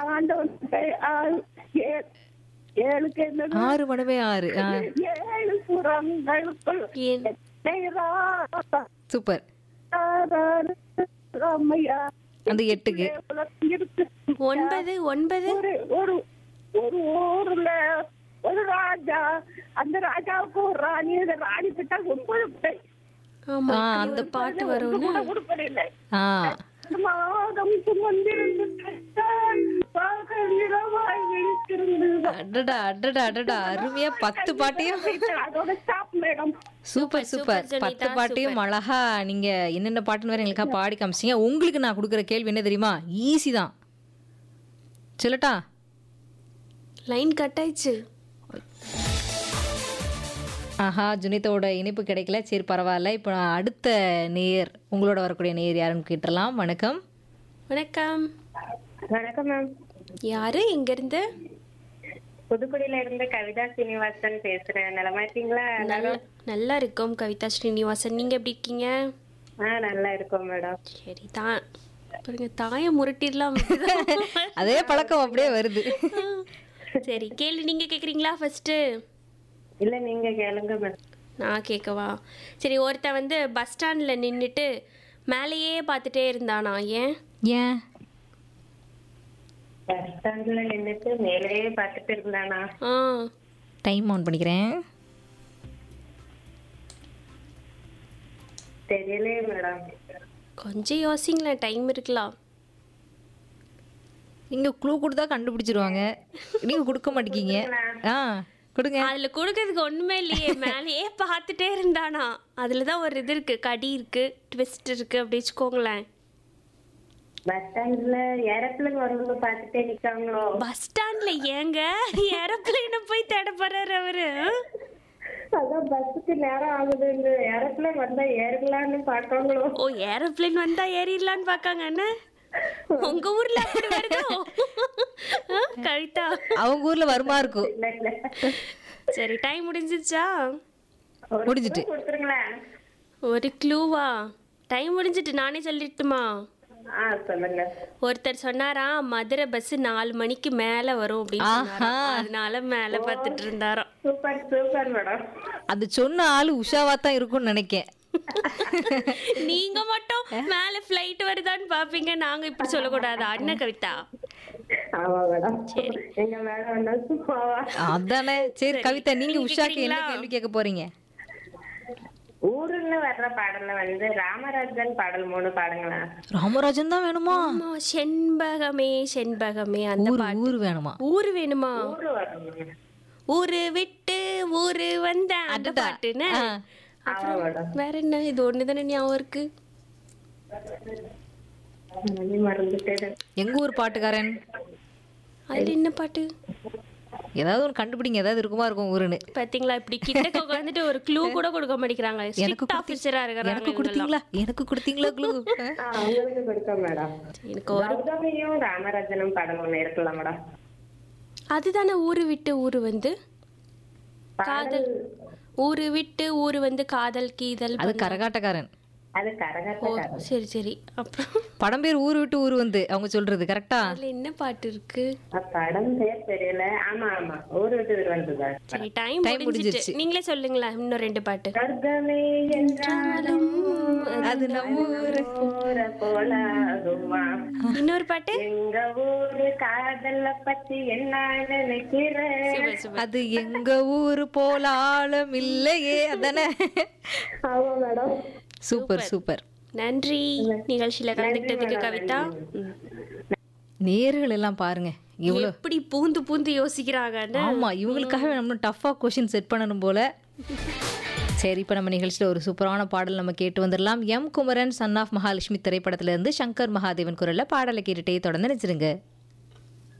ஆண்டவன் பெ- ஆ- ஏ- ஏழுக்கு என்னது ஆறு மடமே ஆறு ஆ ஏழு புறங்களுக்குள் என்- என்னை ராசா சூப்பர் ராமையா அந்த எட்டுக்கு உலகம் இருக்கு ஒன்பது ஒன்பது ஒரு ஒரு ஒரு ஊர்ல ஒரு ராஜா அந்த ராஜாவுக்கு ஒரு ராணி அந்த ராணி கிட்ட ஒன்பது பிள்ளை ஆமா ஆ, அந்த பாட்டு வரும்னு கூட உருப்படில்லை ஆ மாதம் சுமந்திருந்து பெற்றாள், பகல் இரவாய் விழித்திருந்து அடடா அடடா அடடா அருமையா பத்து பாட்டையும் அதோட stop madam super super super பத்து சுனிதா, பாட்டையும் அழகா நீங்க என்னென்ன பாட்டுன்னு வேற எங்களுக்கா பாடி காமிச்சிங்க உங்களுக்கு நான் கொடுக்குற கேள்வி என்ன தெரியுமா ஈஸி தான் சொல்லட்டா லைன் கட் ஆயிடுச்சு ஆஹா ஜுனிதாவோட இணைப்பு கிடைக்கல சரி பரவாயில்ல இப்போ நான் அடுத்த நேயர் உங்களோட வரக்கூடிய நேயர் யாருன்னு கேட்டுடலாம் வணக்கம் வணக்கம் வணக்கம் மேம் யாரு எங்க இருந்து புதுக்குடியில இருந்து கவிதா சீனிவாசன் பேசுறேன் நலமா இருக்கீங்களா நல்ல நல்லா இருக்கோம் கவிதா ஸ்ரீனிவாசன் நீங்க எப்படி இருக்கீங்க ஆ நல்லா இருக்கோம் மேடம் சரி தான் பாருங்க தாயை முரட்டிடலாம் அதே பழக்கம் அப்படியே வருது சரி கேள்வி நீங்க கேக்குறீங்களா ஃபர்ஸ்ட் இல்ல நீங்க கேளுங்க மேம் நான் கேட்கவா சரி ஒருத்தன் வந்து பஸ் ஸ்டாண்ட்ல நின்றுட்டு மேலேயே பார்த்துட்டே இருந்தானா ஏன் ஏன் பஸ் ஸ்டாண்ட்ல நின்னுட்டு மேலேயே பார்த்துட்டு இருந்தானா ஆ டைம் ஆன் பண்ணிக்கிறேன் தெரியலையே மேடம் கொஞ்சம் யோசிங்களேன் டைம் இருக்கலாம் நீங்க க்ளூ கொடுத்தா கண்டுபிடிச்சிருவாங்க நீங்க கொடுக்க மாட்டேங்கீங்க ஆ கொடுங்க அதுல கொடுக்கறதுக்கு ஒண்ணுமே இல்லையே மேலேயே பார்த்துட்டே இருந்தானா அதுல தான் ஒரு இது இருக்கு கடி இருக்கு ட்விஸ்ட் இருக்கு அப்படி வச்சுக்கோங்களேன் பஸ் ஸ்டாண்ட்ல ஏரோப்ளேன் வரும்போது பார்த்துட்டே நிக்காங்களோ பஸ் ஸ்டாண்ட்ல ஏங்க ஏரோப்ளேனை போய் தேட போறாரு அவரு அதான் பஸ்ஸுக்கு நேரம் ஆகுதுன்னு ஏரோப்ளேன் வந்தா ஏறலாம்னு பாக்காங்களோ ஓ ஏரோப்ளேன் வந்தா ஏறிடலான்னு பாக்காங்க என்ன உங்க ஊர்ல அப்படி வருதோ ஆ, கவிதா அவங்க ஊர்ல வருமா இருக்கும் இல்ல இல்ல சரி டைம் முடிஞ்சிச்சா ஒரு முடிஞ்சிட்டு. clue கொடுத்துருங்களேன் ஒரு க்ளூவா டைம் முடிஞ்சிட்டு நானே சொல்லிட்டுமா ஆ சொல்லுங்க ஒருத்தர் சொன்னாராம் மதுரை பஸ் நாலு மணிக்கு மேல வரும் அப்படின்னு சொன்னாராம். ஆஹா. அதனால மேல பார்த்துட்டு இருந்தாராம் சூப்பர் சூப்பர் மேடம் அது சொன்ன ஆளு உஷாவா தான் இருக்கும்னு நினைக்கேன் நீங்க மட்டும் மேல ஃப்ளைட் வருதான்னு பாப்பீங்க நாங்க இப்படி சொல்லக்கூடாது அண்ணன் கவிதா ஆமா மேடம் எங்க மேடம் வந்தா சும்மாவா அதானே சரி கவிதா நீங்க நீங்க உஷாக்கு என்ன கேக்குறீங்களா? கேள்வி கேட்க போறீங்க ஊருன்னு வர்ற பாடல்ல வந்து ராமராஜன் பாடல் மூணு பாடுங்களா ராமராஜன் தான் வேணுமா ஆமா செண்பகமே செண்பகமே அந்த ஊர் பாட்டு ஊர் வேணுமா ஊரு வேணுமா ஊரு வரணும் ஊரு விட்டு ஊரு வந்த அந்த அடடா. பாட்டுன்னு ஆ. ஆமா மேடம் வேற என்ன இது ஒண்ணுதானே ஞாபகம் இருக்கு மணி மறந்துட்டேன் எங்க ஊர் பாட்டுக்காரன் அதுல என்ன பாட்டு ஏதாவது ஒன்று கண்டுபிடிங்க ஏதாவது இருக்குமா இருக்கும் ஊருன்னு பாத்தீங்களா இப்படி கிட்ட உட்காந்துட்டு ஒரு க்ளூ கூட கொடுக்க மாட்டேங்கிறாங்க எனக்கு ஸ்ட்ரிக்ட் கொடுத்தி- ஆபீசரா இருக்கிறாங்க எனக்கு இவங்கெல்லாம். கொடுத்தீங்களா எனக்கு கொடுத்தீங்களா க்ளூ ஆ, உங்களுக்கு கொடுத்தோம் மேடம் எனக்கு ஒரு கௌதமியும் ராமராஜனும் பாடல் ஒண்ணு இருக்குல்ல மேடம் அதுதானே ஊரு விட்டு ஊரு வந்து காதல் ஊரு விட்டு ஊரு வந்து காதல் கீதல் அது கரகாட்டக்காரன் அது கரகாட்ட சரி சரி அப்புறம் படம் பேர் ஊர் விட்டு ஊர் வந்து அவங்க சொல்றது கரெக்டா அதுல என்ன பாட்டு இருக்கு படம் பேர் தெரியல ஆமா ஆமா ஊரு விட்டு ஊர் வந்ததா சரி டைம் Time முடிஞ்சிச்சு முடிஞ்சிருச்சு. நீங்களே சொல்லுங்களேன் இன்னும் ரெண்டு பாட்டு சொர்க்கமே என்றாலும் அது நம்ம ஊரு ஊர போலாகுமா இன்னொரு பாட்டு எங்க ஊரு காதல பத்தி என்ன நினைக்கிறேன் சூப்பர், சூப்பர். அது எங்க ஊரு போல ஆழம் இல்லையே அதானே ஆமா மேடம் சூப்பர் சூப்பர் நன்றி நிகழ்ச்சியில கலந்துக்கிட்டதுக்கு கவிதா ம். நேர்கள் எல்லாம் பாருங்க இவ்வளோ எப்படி பூந்து பூந்து யோசிக்கிறாங்கன்னு ஆமா இவங்களுக்காக நம்ம டஃப்பாக கொஷின் செட் பண்ணணும் போல சரி இப்போ நம்ம நிகழ்ச்சியில் ஒரு சூப்பரான பாடல் நம்ம கேட்டு வந்துடலாம் M Kumaran son of Mahalakshmi திரைப்படத்துல இருந்து சங்கர் மகாதேவன் குரல்ல பாடலை கேட்டுட்டே தொடர்ந்து நினைச்சிருங்க